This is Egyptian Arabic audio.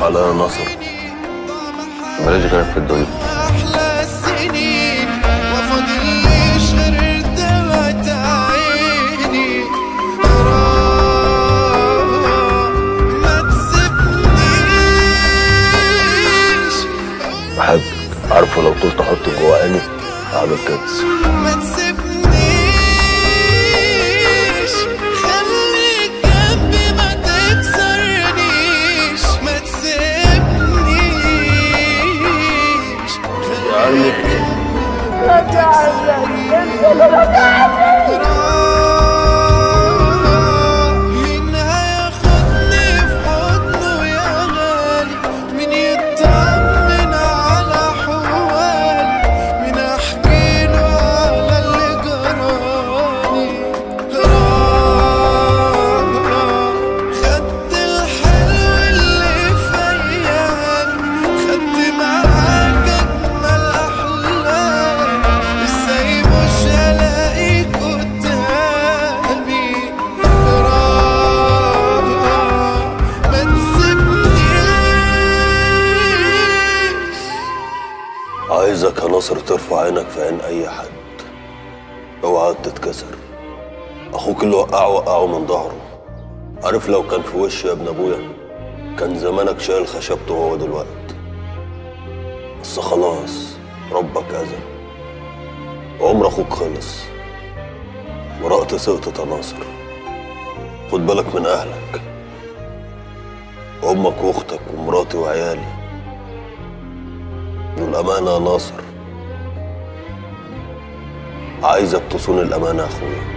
عليا يا ناصر ماليش غيرك في الدنيا أحلى السنين وفضليش غير دمعة عيني آه، ما تسيبنيش بحبك عارفه لو طولت احطك جوه عيني اعمل كده ما تسيبنيش خليك جنبي ما تكسرنيش ما تسيبنيش مين هياخدني في حضنه يا غالي مين يطمن على حوالي مين احكي له على اللي جرالي راح خدت الحلو اللي فيالي خدت معاك اجمل احلام ازاي مش هلاقيك قدامي راح ما تسيبنيش عايزك يا ناصر ترفع عينك في عين اي حد اوعى تتكسر اخوك اللي وقعه وقعه من ظهره عارف لو كان في وشي يا ابن ابويا كان زمانك شايل خشبته هو دلوقتي بس خلاص ربك اذن عمر اخوك خلص ورقت سقطت يا ناصر خد بالك من اهلك امك واختك ومراتي وعيالي دول امانه يا ناصر عايزك تصون الامانه يا اخويا